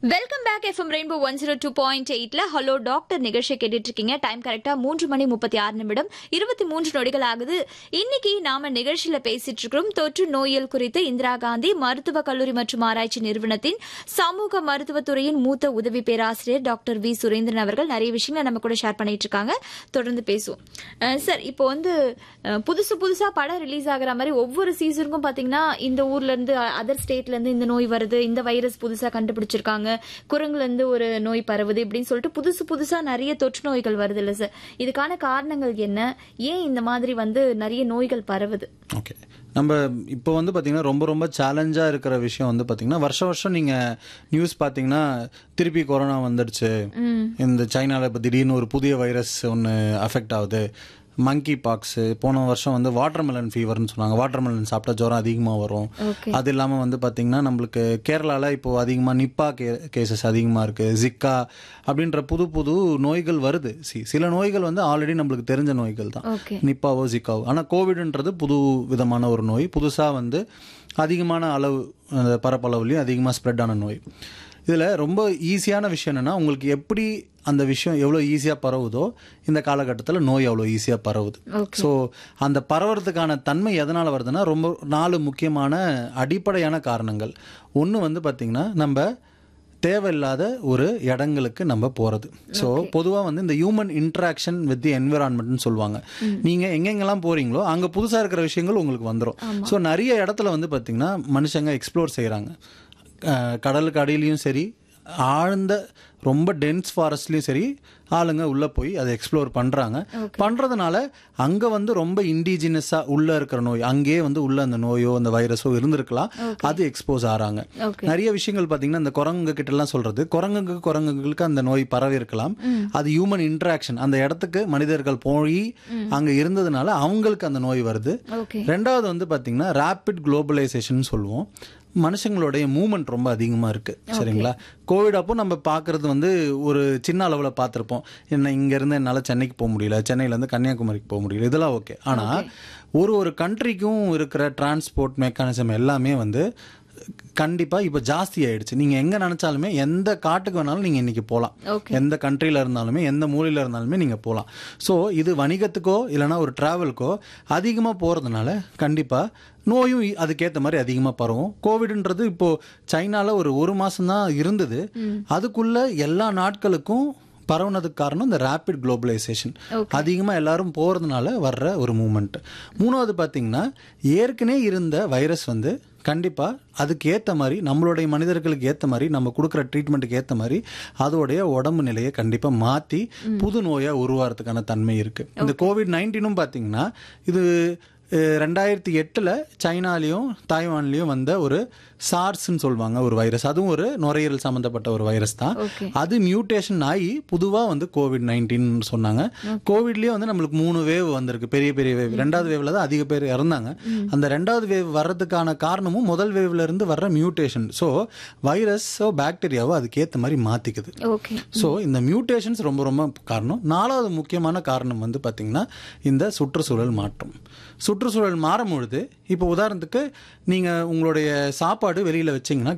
welcome back FM rainbow one zero two point எயிட்ல hello doctor நிகழ்ச்சியை கேட்டுட்டு இருக்கீங்க டைம் கரெக்டா மூன்று மணி முப்பத்தி ஆறு நிமிடம் இருபத்தி மூன்று நொடிகள் ஆகுது இன்னைக்கு நாம நிகழ்ச்சியில பேசிட்டு இருக்கிறோம் தொற்று நோயல் குறித்து இந்திரா காந்தி மருத்துவக் கல்லூரி மற்றும் ஆராய்ச்சி நிறுவனத்தின் சமூக மருத்துவத்துறையின் மூத்த உதவி பேராசிரியர் டாக்டர் வி சுரேந்திரன் அவர்கள் நிறைய விஷயங்களை நம்ம கூட ஷேர் பண்ணிட்டு இருக்காங்க தொடர்ந்து பேசுவோம் அஹ் சார் இப்போ வந்து அஹ், புதுசு புதுசா படம் ரிலீஸ் ஆகுற மாதிரி ஒவ்வொரு சீசனுக்கும் பாத்தீங்கன்னா இந்த ஊர்ல இருந்து அதர் ஸ்டேட்ல இருந்து இந்த நோய் வருது இந்த வைரஸ் புதுசா கண்டுபிடிச்சிருக்காங்க குரங்குல இருந்து ஒரு நோய் பரவுது இப்படின்னு சொல்லிட்டு புதுசு புதுசா நிறைய தொற்று நோய்கள் வருது இல்ல சார் இதுக்கான காரணங்கள் என்ன ஏன் இந்த மாதிரி வந்து நிறைய நோய்கள் பரவுது ஓகே நம்ம இப்போ வந்து பார்த்தீங்கன்னா ரொம்ப ரொம்ப சேலஞ்சாக இருக்கிற விஷயம் வந்து பார்த்தீங்கன்னா வருஷம் வருஷம் நீங்கள் நியூஸ் பார்த்தீங்கன்னா திருப்பி கொரோனா வந்துடுச்சு இந்த சைனாவில் இப்போ திடீர்னு ஒரு புதிய வைரஸ் ஒன்று அஃபெக்ட் ஆகுது மங்கி பாக்ஸ் போன வருஷம் வந்து வாட்டர்மெலன் ஃபீவர்னு சொன்னாங்க வாட்டர்மெலன் சாப்பிட்டா ஜுரம் அதிகமாக வரும் ஓகே அது இல்லாமல் வந்து பார்த்தீங்கன்னா நம்மளுக்கு கேரளாவில் இப்போ அதிகமாக நிப்பா கே கேசஸ் அதிகமாக இருக்குது ஜிக்கா அப்படின்ற புது புது நோய்கள் வருது சி சில நோய்கள் வந்து ஆல்ரெடி நம்மளுக்கு தெரிஞ்ச நோய்கள் தான் ஓகே நிப்பாவோ ஜிக்காவோ ஆனால் கோவிட்ன்றது புது விதமான ஒரு நோய் புதுசாக வந்து அதிகமான அளவு அந்த பரப்பளவுலையும் அதிகமாக ஸ்ப்ரெட் ஆன நோய் இதில் ரொம்ப ஈஸியான விஷயம் என்னென்னா உங்களுக்கு எப்படி அந்த விஷயம் எவ்வளோ ஈஸியாக பரவுதோ இந்த காலகட்டத்தில் நோய் அவ்வளோ ஈஸியாக பரவுது ஓகே ஸோ அந்த பரவுறதுக்கான தன்மை எதனால் வருதுன்னா ரொம்ப நாலு முக்கியமான அடிப்படையான காரணங்கள் ஒன்று வந்து பார்த்திங்கன்னா நம்ம தேவையில்லாத ஒரு இடங்களுக்கு நம்ம போகிறது ஸோ பொதுவாக வந்து இந்த ஹியூமன் இன்ட்ராக்ஷன் வித் தி என்விரான்மெண்ட்னு சொல்லுவாங்க நீங்கள் எங்கெங்கெல்லாம் போகிறீங்களோ அங்கே புதுசாக இருக்கிற விஷயங்கள் உங்களுக்கு வந்துடும் ஸோ நிறைய இடத்துல வந்து பார்த்திங்கன்னா மனுஷங்க எக்ஸ்ப்ளோர் செய்கிறாங்க கடலுக்கு அடியிலையும் சரி ஆழ்ந்த ரொம்ப டென்ஸ் ஃபாரஸ்ட்லேயும் சரி ஆளுங்க உள்ளே போய் அதை எக்ஸ்ப்ளோர் பண்ணுறாங்க பண்ணுறதுனால அங்கே வந்து ரொம்ப இண்டிஜினஸாக உள்ளே இருக்கிற நோய் அங்கேயே வந்து உள்ள அந்த நோயோ அந்த வைரஸோ இருந்திருக்கலாம் அது எக்ஸ்போஸ் ஆகிறாங்க ஓகே நிறைய விஷயங்கள் பார்த்தீங்கன்னா இந்த குரங்கு கிட்ட எல்லாம் சொல்றது குரங்குக்கு குரங்குகளுக்கு அந்த நோய் பரவி இருக்கலாம் அது ஹியூமன் இன்டராக்ஷன் அந்த இடத்துக்கு மனிதர்கள் போய் அங்க இருந்ததுனால அவங்களுக்கு அந்த நோய் வருது ஓகே ரெண்டாவது வந்து பார்த்தீங்கன்னா ரேபிட் குளோபலைசேஷன் சொல்லுவோம் மனுஷங்களுடைய மூமெண்ட் ரொம்ப அதிகமாக இருக்குது சரிங்களா கோவிட் அப்போ நம்ம பார்க்குறது வந்து ஒரு சின்ன அளவில் பார்த்துருப்போம் என்ன இங்கேருந்து என்னால் சென்னைக்கு போக முடியல சென்னையிலேருந்து கன்னியாகுமரிக்கு போக முடியல இதெல்லாம் ஓகே ஆனால் ஒரு ஒரு கண்ட்ரிக்கும் இருக்கிற டிரான்ஸ்போர்ட் மெக்கானிசம் எல்லாமே வந்து கண்டிப்பாக இப்போ ஜாஸ்தி ஆயிடுச்சு நீங்கள் எங்கே நினச்சாலுமே எந்த காட்டுக்கு வேணாலும் நீங்கள் இன்றைக்கி போகலாம் ஓகே எந்த கண்ட்ரியில் இருந்தாலுமே எந்த மூலையில் இருந்தாலுமே நீங்கள் போகலாம் ஸோ இது வணிகத்துக்கோ இல்லைனா ஒரு ட்ராவலுக்கோ அதிகமாக போகிறதுனால கண்டிப்பாக நோயும் இ- அதுக்கேற்ற மாதிரி அதிகமாக பரவும் கோவிட்ன்றது இப்போது சைனாவில் ஒரு ஒரு மாதம் தான் இருந்தது அதுக்குள்ள எல்லா நாட்களுக்கும் பரவுனதுக்கு காரணம் இந்த ரேபிட் குளோபலைசேஷன் அதிகமாக எல்லாரும் போகிறதுனால வர்ற ஒரு மூமெண்ட் மூணாவது பார்த்தீங்கன்னா ஏற்கனவே இருந்த வைரஸ் வந்து கண்டிப்பாக அதுக்கு ஏற்ற மாதிரி நம்மளுடைய மனிதர்களுக்கு ஏற்ற மாதிரி நம்ம கொடுக்குற ட்ரீட்மெண்ட்டுக்கு ஏற்ற மாதிரி அதோடைய உடம்பு நிலையை கண்டிப்பாக மாற்றி புது நோயாக உருவாகிறதுக்கான தன்மை இருக்குது இந்த கோவிட் நைன்டீனும் பார்த்தீங்கன்னா இது அஹ், ரெண்டாயிரத்தி எட்டில் சைனாலேயும் தாய்வான்லேயும் வந்த ஒரு சார்ஸ்ன்னு சொல்லுவாங்க ஒரு வைரஸ் அதுவும் ஒரு நுரையீரல் சம்மந்தப்பட்ட ஒரு வைரஸ் தான் ஓகே அது மியூட்டேஷன் ஆகி பொதுவாக வந்து கோவிட் நைன்டீன் சொன்னாங்க கோவிட்லேயே வந்து நம்மளுக்கு மூணு வேவ் வந்திருக்கு பெரிய பெரிய வேவ் ரெண்டாவது வேவ்ல தான் அதிக பேர் இறந்தாங்க அந்த ரெண்டாவது வேவ் வர்றதுக்கான காரணமும் முதல் வேவ்ல இருந்து வர்ற மியூட்டேஷன் ஸோ வைரஸோ பாக்டீரியாவோ அதுக்கேற்ற மாதிரி மாற்றிக்குது ஓகே ஸோ இந்த மியூட்டேஷன்ஸ் ரொம்ப ரொம்ப காரணம் நாலாவது முக்கியமான காரணம் வந்து பார்த்திங்கன்னா இந்த சுற்றுச்சூழல் மாற்றம் சுற்றுச்சூழல் மாறும் பொழுது இப்போ உதாரணத்துக்கு நீங்கள் உங்களுடைய சாப்பாடு வெளியில் வச்சிங்கன்னா